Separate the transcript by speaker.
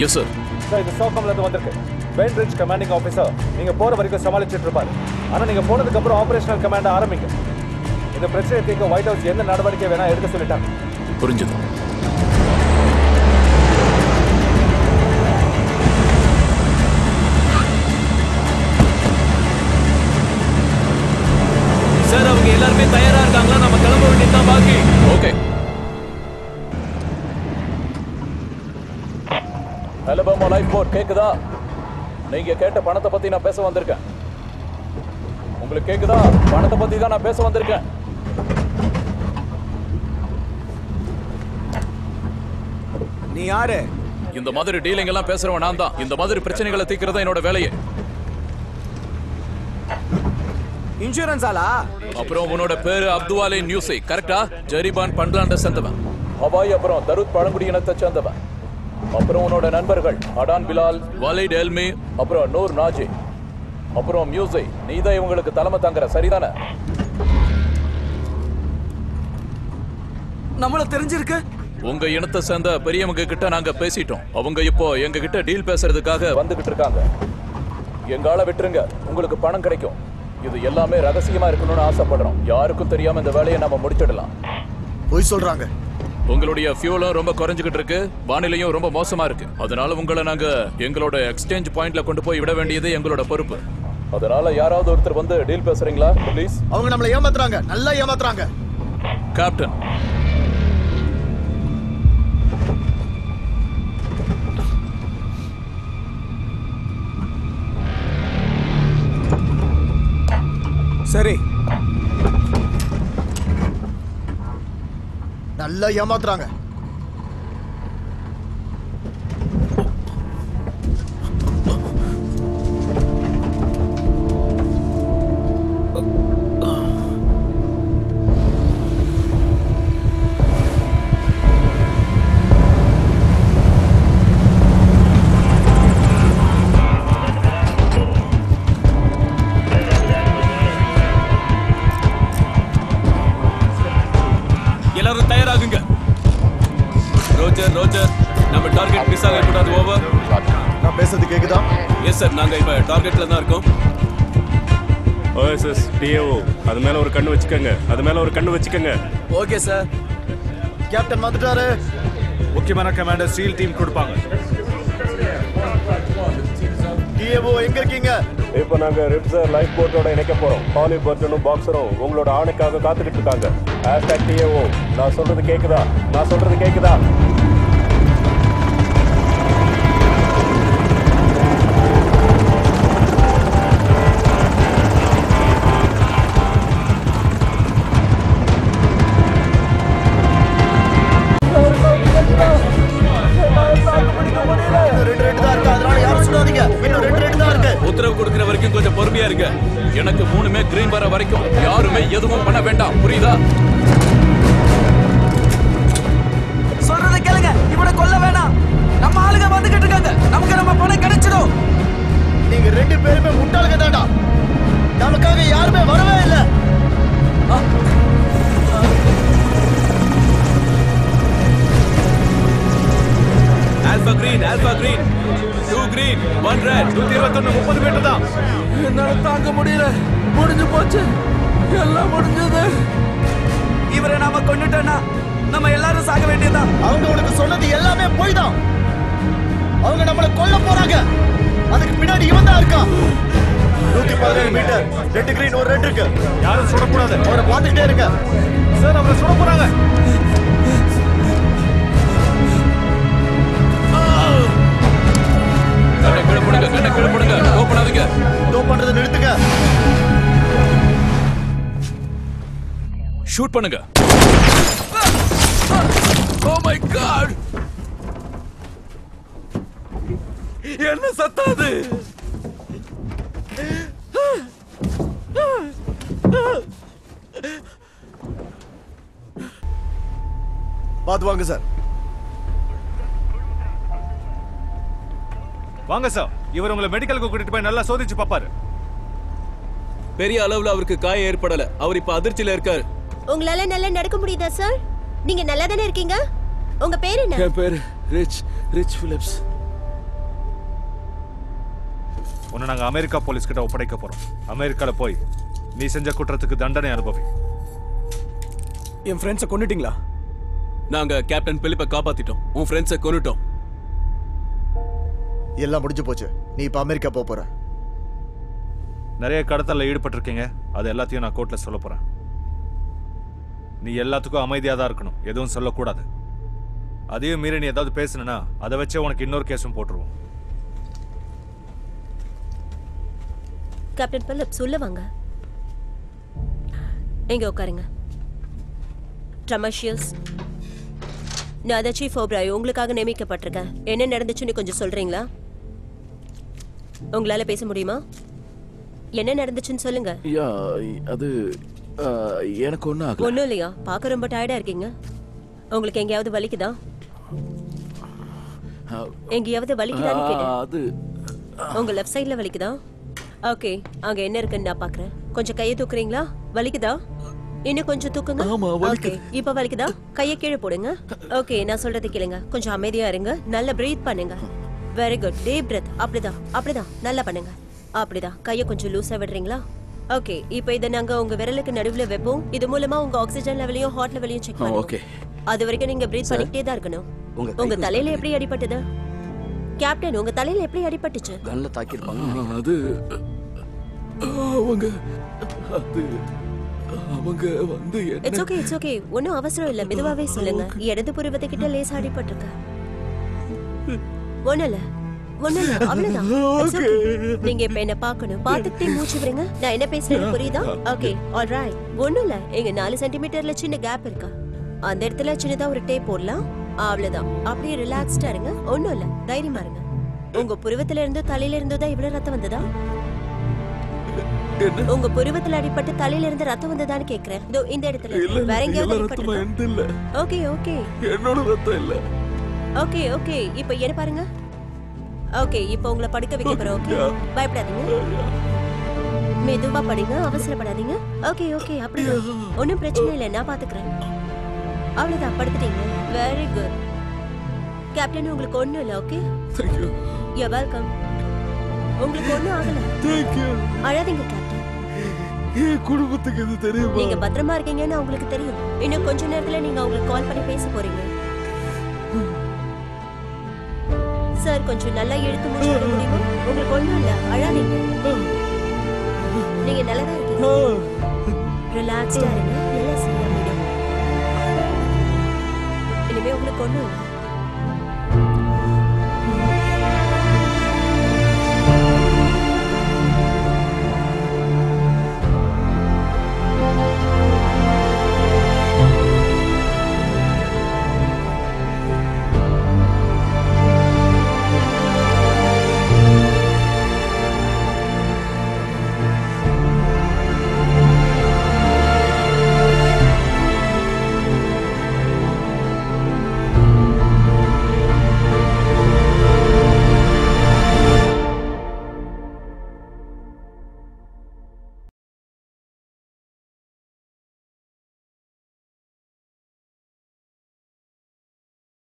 Speaker 1: Yes sir
Speaker 2: sir இது சோக்கம்ல இருந்து வந்திருக்கு வெயின் ரிட்ஜ் கமாண்டிங் ஆஃபீஸர் நீங்க போற வரைக்கும் சமாளிச்சிட்டு இருப்பாரு ஆனா நீங்க போனதுக்கு அப்புறம் ஆபரேஷனல் கமாண்ட் ஆரம்பிங்க இந்த பிரச்சனையை தீர்க்க ஒயிட் ஹவுஸ் எந்த நடவடிக்கை வேணா எடுக்க சொல்லிட்டாங்க
Speaker 1: புரிஞ்சது
Speaker 3: சார் அவங்க எல்லாருமே தயாரா இருக்காங்களா நம்ம கிளம்ப வேண்டியதுதான் பாக்கி
Speaker 1: ஓகே
Speaker 4: அலபாமா லைஃப் போர்ட் கேக்குதா நீங்க கேட்ட பணத்தை பத்தி நான் பேச வந்திருக்கேன் உங்களுக்கு கேக்குதா பணத்தை பத்தி தான் நான் பேச வந்திருக்கேன்
Speaker 5: நீ யாரு
Speaker 1: இந்த மாதிரி டீலிங் எல்லாம் பேசுறவன் நான் தான் இந்த மாதிரி பிரச்சனைகளை தீர்க்கிறது என்னோட வேலையே
Speaker 5: இன்சூரன்ஸ் ஆளா
Speaker 1: அப்புறம் உன்னோட பேரு அப்துவாலே நியூஸை கரெக்டா ஜெரிபான் பண்லாண்ட சேர்ந்தவன்
Speaker 4: ஹவாய் அப்புறம் தருத் பழங்குடி இனத்தை சேர்ந்தவன் அப்புறம் உன்னோட நண்பர்கள் அடான் பிலால்
Speaker 1: வாலிட் எல்மி
Speaker 4: அப்புறம் நூர் நாஜி அப்புறம் மியூசிக் நீ தான் இவங்களுக்கு தலைமை தாங்குற சரிதானே
Speaker 5: நம்மள தெரிஞ்சிருக்கு
Speaker 1: உங்க இனத்தை சேர்ந்த பெரியவங்க கிட்ட நாங்க பேசிட்டோம் அவங்க இப்போ எங்க கிட்ட டீல் பேசுறதுக்காக
Speaker 4: வந்துகிட்டு இருக்காங்க எங்கால விட்டுருங்க உங்களுக்கு பணம் கிடைக்கும் இது எல்லாமே ரகசியமா இருக்கணும்னு ஆசைப்படுறோம் யாருக்கும் தெரியாம இந்த வேலையை நம்ம முடிச்சிடலாம்
Speaker 6: பொய் சொல்றாங்க
Speaker 1: உங்களுடைய ஃபியூலும் ரொம்ப குறைஞ்சுகிட்டு இருக்கு வானிலையும் ரொம்ப மோசமா இருக்கு அதனால உங்களை நாங்க எங்களோட எக்ஸ்சேஞ்ச் பாயிண்ட்ல கொண்டு போய் விட வேண்டியது எங்களோட பொறுப்பு
Speaker 4: அதனால யாராவது ஒருத்தர் வந்து டீல் பேசுறீங்களா ப்ளீஸ்
Speaker 6: அவங்க நம்மளை ஏமாத்துறாங்க நல்லா ஏமாத்துறாங்க
Speaker 1: கேப்டன்
Speaker 5: சரி
Speaker 6: நல்லா ஏமாத்துறாங்க
Speaker 3: எல்லாரும் தயாராகுங்க ரோஜர் ரோஜர் நம்ம டார்கெட் மிஸ் ஆகக்கூடாது ஓவர்
Speaker 6: நான் பேசுறது கேக்குதா
Speaker 3: எஸ் சார் நாங்க இப்ப டார்கெட்ல தான் இருக்கோம்
Speaker 7: ஓஎஸ்எஸ் டிஏஓ அது மேல ஒரு கண்ணு வச்சுக்கோங்க அது மேல ஒரு கண்ணு வச்சுக்கோங்க
Speaker 5: ஓகே சார்
Speaker 6: கேப்டன் வந்துட்டாரு
Speaker 2: முக்கியமான கமாண்டர் ஸ்டீல் டீம் கொடுப்பாங்க
Speaker 6: டிஏஓ எங்க இருக்கீங்க
Speaker 7: இப்போ நாங்க ரிப்ஸர் லைஃப் போட்டோட இணைக்க போறோம் ஹாலி பர்டனும் பாக்ஸரும் உங்களோட ஆணைக்காக காத்துக்கிட்டு இருக்காங்க ஹேஷ்டாக் டிஏஓ நான் சொல்றது கேக்குதா நான் சொல்றது கேக்குதா
Speaker 6: இன்னும் ரெண்டு ரெண்டு தான் இருக்கு அதனால யாரும் சொல்லாதீங்க இன்னும் ரெண்டு ரெண்டு தான் இருக்கு
Speaker 3: உத்தரவு கொடுக்கிற வரைக்கும் கொஞ்சம் பொறுமையா இருங்க
Speaker 1: எனக்கு மூணுமே கிரீன் வர வரைக்கும் யாருமே எதுவும் பண்ண வேண்டாம் புரியுதா
Speaker 5: சொல்றத கேளுங்க இவனை கொல்ல வேணாம் நம்ம ஆளுங்க வந்துகிட்டு இருக்காங்க நமக்கு நம்ம பணம் கிடைச்சிடும்
Speaker 6: நீங்க ரெண்டு பேருமே முட்டாளுங்க தாண்டா நமக்காக யாருமே வரவே இல்லை
Speaker 3: alpha green alpha green two green one red நூத்தி இருபத்தொன்னு முப்பது மீட்டர் தான்
Speaker 5: என்னால தாங்க முடியல முடிஞ்சு போச்சு எல்லாம் முடிஞ்சது இவரை நாம கொண்டுட்டோம்னா நம்ம எல்லாரும் சாக வேண்டியதுதான்
Speaker 6: அவங்க உனக்கு சொன்னது எல்லாமே பொய் தான் அவங்க நம்மளை கொல்ல போறாங்க அதுக்கு பின்னாடி இவன் தான் இருக்கான் நூத்தி பதினேழு மீட்டர் ரெண்டு கிரீன் ஒரு ரெட் இருக்கு
Speaker 2: யாரும் சுடக்கூடாது
Speaker 6: அவரை பார்த்துக்கிட்டே இருங்க
Speaker 2: சார் அவரை சுட போறாங்க
Speaker 1: கண்ணை கீழே போடுங்க கண்ணை கீழே போடுங்க ஓ பண்ணாதீங்க
Speaker 6: டோ பண்றதை நிறுத்துங்க
Speaker 1: ஷூட் பண்ணுங்க ஓ மை காட்
Speaker 3: என்ன சத்தாது
Speaker 6: பார்த்து வாங்க சார்
Speaker 2: வாங்க சார் இவர் உங்களை மெடிக்கலுக்கு கூட்டிட்டு போய் நல்லா சோதிச்சு பார்ப்பாரு
Speaker 3: பெரிய அளவுல அவருக்கு காயம் ஏற்படல அவர் இப்ப அதிர்ச்சியில இருக்காரு
Speaker 8: உங்களால நல்லா நடக்க முடியுதா சார் நீங்க நல்லா தானே இருக்கீங்க உங்க பேர் என்ன
Speaker 3: என் பேரு ரிச் ரிச் பிலிப்ஸ்
Speaker 2: உன்னை நாங்கள் அமெரிக்கா போலீஸ் கிட்ட ஒப்படைக்க போறோம் அமெரிக்கால போய் நீ செஞ்ச குற்றத்துக்கு தண்டனை அனுபவி
Speaker 5: என் ஃப்ரெண்ட்ஸை கொண்டுட்டீங்களா
Speaker 3: நாங்க கேப்டன் பிலிப்பை காப்பாத்திட்டோம் உன் ஃப்ரெண்ட்ஸை கொன்னுட்டோம்
Speaker 6: எல்லாம் முடிஞ்சு போச்சு நீ இப்ப அமெரிக்கா போக போற
Speaker 2: நிறைய கடத்தல்ல ஈடுபட்டிருக்கீங்க அது எல்லாத்தையும் நான் கோர்ட்ல சொல்ல போறேன் நீ எல்லாத்துக்கும் அமைதியாக தான் இருக்கணும் எதுவும் சொல்லக்கூடாது அதையும் மீறி நீ ஏதாவது பேசுனா அதை வச்சே உனக்கு இன்னொரு கேஸும் போட்டுருவோம்
Speaker 8: கேப்டன் பல்லப் சொல்ல வாங்க எங்க உட்காருங்க ட்ரமஷியல்ஸ் நான் தான் சீஃப் ஓப்ராய் உங்களுக்காக நியமிக்கப்பட்டிருக்கேன் என்ன நடந்துச்சுன்னு கொஞ்சம் சொல்றீங்களா உங்களால பேச முடியுமா என்ன நடந்துச்சுன்னு சொல்லுங்க
Speaker 9: யா அது ஆ, எனக்கு ஒன்றும் ஆகல
Speaker 8: ஒன்றும் இல்லையா பார்க்க ரொம்ப டயர்டா இருக்கீங்க உங்களுக்கு எங்கேயாவது வலிக்குதா எங்கேயாவது வலிக்குதான்னு
Speaker 9: ஆ,
Speaker 8: கேட்டேன்
Speaker 9: அது
Speaker 8: உங்க லெஃப்ட் சைடுல வலிக்குதா ஓகே அங்க என்ன இருக்குன்னு நான் பாக்குறேன் கொஞ்சம் கையை தூக்குறீங்களா வலிக்குதா இன்னும் கொஞ்சம் தூக்குங்க
Speaker 9: ஆமா, வலிக்குது.
Speaker 8: Okay, இப்ப வலிக்குதா கையை கீழே போடுங்க ஓகே நான் சொல்றது கேளுங்க கொஞ்சம் அமைதியா இருங்க நல்லா பிரீத் பண்ணுங்க வெரி குட் டே பிரெத் அப்படிதான் அப்படிதான் நல்லா பண்ணுங்க அப்படிதான் கையை கொஞ்சம் லூஸா விடுறீங்களா ஓகே இப்போ இதை நாங்க உங்க விரலுக்கு நடுவுல வைப்போம் இது மூலமா உங்க ஆக்சிஜன் லெவலையும் ஹார்ட் லெவலையும் செக்
Speaker 9: ஆ,
Speaker 8: பண்ணுவோம்
Speaker 9: okay.
Speaker 8: அது வரைக்கும் நீங்க பிரீத் பண்ணிக்கிட்டே தான் இருக்கணும் உங்க தலையில எப்படி அடிபட்டது கேப்டன் உங்க தலையில எப்படி அடிபட்டுச்சு
Speaker 9: கல்ல தாக்கியிருப்பாங்க அது அவங்க அது அவங்க வந்து என்ன
Speaker 8: இட்ஸ் ஓகே இட்ஸ் ஓகே ஒன்றும் அவசரம் இல்லை மெதுவாவே சொல்லுங்க இடது புருவத்தை கிட்ட லேசா அடிபட்டிருக்க ஒன்றும் இல்லை ஒன்றும் இல்லை அவ்வளோதான் It's okay. நீங்க இப்ப என்ன பார்க்கணும் பார்த்துக்கிட்டே மூச்சு விடுங்க நான் என்ன பேசுறேன்னு புரியுதா ஓகே ஆல்ரைட் ஒன்றும் இல்லை எங்க நாலு சென்டிமீட்டர்ல சின்ன கேப் இருக்கா அந்த இடத்துல சின்னதா ஒரு டேப் போடலாம் அவ்வளவுதான் அப்படியே ரிலாக்ஸ்டா இருங்க ஒன்றும் இல்லை தைரியமா இருங்க உங்க புருவத்துல இருந்து தலையில இருந்து தான் இவ்வளவு ரத்தம் வந்ததா உங்க புருவத்துல அடிபட்டு தலையில இருந்து ரத்தம் வந்ததான்னு கேக்குறேன் இதோ இந்த இடத்துல
Speaker 9: இல்ல
Speaker 8: வேற எங்கேயாவது
Speaker 9: எல்லா ரத்தமும்
Speaker 8: அடிபட்டிருக்கா?
Speaker 9: எந்த இல்ல
Speaker 8: ஓகே ஓகே
Speaker 9: என்னோட ரத்தம் இல்ல
Speaker 8: ஓகே ஓகே இப்போ என்ன பாருங்க ஓகே இப்போ உங்களை படுக்க வைக்க போறோம் ஓகே பயப்படாதீங்க மெதுவா படிங்க அவசரப்படாதீங்க ஓகே ஓகே அப்படிதான் ஒன்றும் பிரச்சனை இல்லை நான் பாத்துக்கிறேன் அவ்வளவுதான் படுத்துட்டீங்க வெரி குட் கேப்டன் உங்களுக்கு ஒண்ணும் இல்லை ஓகே
Speaker 9: தேங்க்யூ
Speaker 8: யூ வெல்கம் உங்களுக்கு ஒண்ணும் ஆகல
Speaker 9: தேங்க்யூ
Speaker 8: அழாதீங்க கேப்டன்
Speaker 9: என் குடும்பத்துக்கு இது தெரியுமா
Speaker 8: நீங்க பத்திரமா இருக்கீங்கன்னு அவங்களுக்கு தெரியும் இன்னும் கொஞ்ச நேரத்துல நீங்க அவங்களுக்கு கால் பண்ணி பேச போறீங்க சார் கொஞ்சம் நல்லா இழுத்து மூச்சு விட முடியுமா உங்களுக்கு ஒண்ணும் இல்ல அழாதீங்க நீங்க நல்லதா இருக்கீங்க ரிலாக்ஸ்டா இருங்க எல்லாம் சரியா போயிடும் இனிமே உங்களுக்கு ஒண்ணும் இல்லை